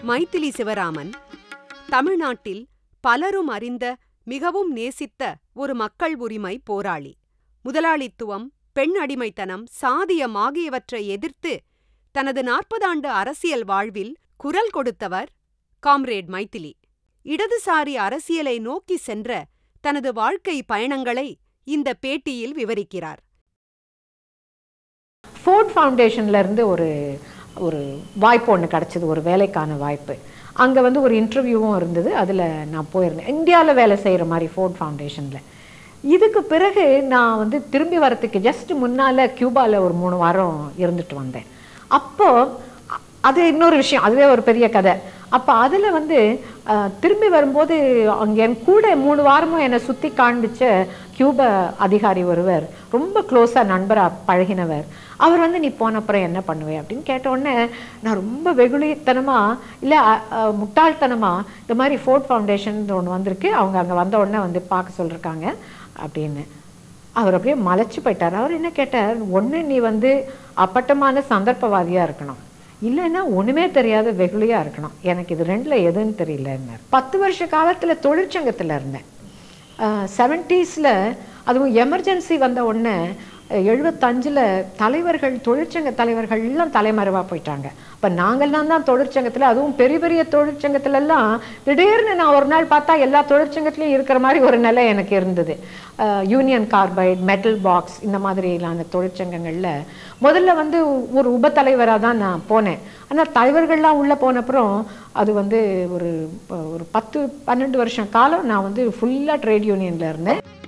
மைதிலி சிவராமன் தமிழ்நாட்டில் பலரும் அறிந்த மிகவும் நேசித்த ஒரு மக்கள் உரிமை போராளி முதலாளித்துவம் பெண் அடிமைத்தனம் சாதியம் ஆகியவற்றை எதிர்த்து தனது நாற்பதாண்டு அரசியல் வாழ்வில் குரல் கொடுத்தவர் காம்ரேட் மைதிலி இடதுசாரி அரசியலை நோக்கி சென்ற தனது வாழ்க்கை பயணங்களை இந்த பேட்டியில் விவரிக்கிறார் ஃபோர்ட் ஃபவுண்டேஷன்ல இருந்து ஒரு ஒரு வாய்ப்பு ஒன்று கிடச்சிது ஒரு வேலைக்கான வாய்ப்பு அங்கே வந்து ஒரு இன்டர்வியூவும் இருந்தது அதில் நான் போயிருந்தேன் இந்தியாவில் வேலை செய்கிற மாதிரி ஃபோர்ட் ஃபவுண்டேஷனில் இதுக்கு பிறகு நான் வந்து திரும்பி வரத்துக்கு ஜஸ்ட் முன்னால் கியூபாவில் ஒரு மூணு வாரம் இருந்துட்டு வந்தேன் அப்போது அது இன்னொரு விஷயம் அதுவே ஒரு பெரிய கதை அப்போ அதில் வந்து அஹ், திரும்பி வரும்போது அங்கே என் கூட மூணு வாரமும் என்னை சுற்றி காண்பிச்ச கியூப அதிகாரி ஒருவர் ரொம்ப க்ளோஸாக நண்பராக பழகினவர் அவர் வந்து நீ போன அப்புறம் என்ன பண்ணுவே அப்படின்னு கேட்ட உடனே நான் ரொம்ப வெகுளித்தனமாக இல்லை முட்டாள்தனமாக இந்த மாதிரி ஃபோர்ட் ஃபவுண்டேஷன் ஒன்று வந்திருக்கு அவங்க அங்கே வந்த உடனே வந்து பார்க்க சொல்லிருக்காங்க அப்படின்னு அவர் அப்படியே மலைச்சு போயிட்டார் அவர் என்ன கேட்டார் ஒன்று நீ வந்து அப்பட்டமான சந்தர்ப்பவாதியாக இருக்கணும் இல்லைன்னா ஒன்றுமே தெரியாத வெகுளியாக இருக்கணும் எனக்கு இது ரெண்டில் எதுன்னு தெரியலன்னார் பத்து வருஷ காலத்தில் தொழிற்சங்கத்தில் இருந்தேன் செவன்ட்டீஸில் அதுவும் எமர்ஜென்சி வந்த உடனே எழுபத்தஞ்சில் தலைவர்கள் தொழிற்சங்க தலைவர்கள் எல்லாம் தலைமறைவாக போயிட்டாங்க அப்போ நாங்கள்லாம் தான் தொழிற்சங்கத்தில் அதுவும் பெரிய பெரிய தொழிற்சங்கத்திலெல்லாம் திடீர்னு நான் ஒரு நாள் பார்த்தா எல்லா தொழிற்சங்கத்துலேயும் இருக்கிற மாதிரி ஒரு நிலை எனக்கு இருந்தது யூனியன் கார்பைட் மெட்டல் பாக்ஸ் இந்த மாதிரிலான தொழிற்சங்கங்களில் முதல்ல வந்து ஒரு உபத்தலைவராக தான் நான் போனேன் ஆனால் தலைவர்கள்லாம் உள்ளே போனப்புறம் அது வந்து ஒரு ஒரு பத்து பன்னெண்டு வருஷம் காலம் நான் வந்து ஃபுல்லாக ட்ரேட் யூனியனில் இருந்தேன்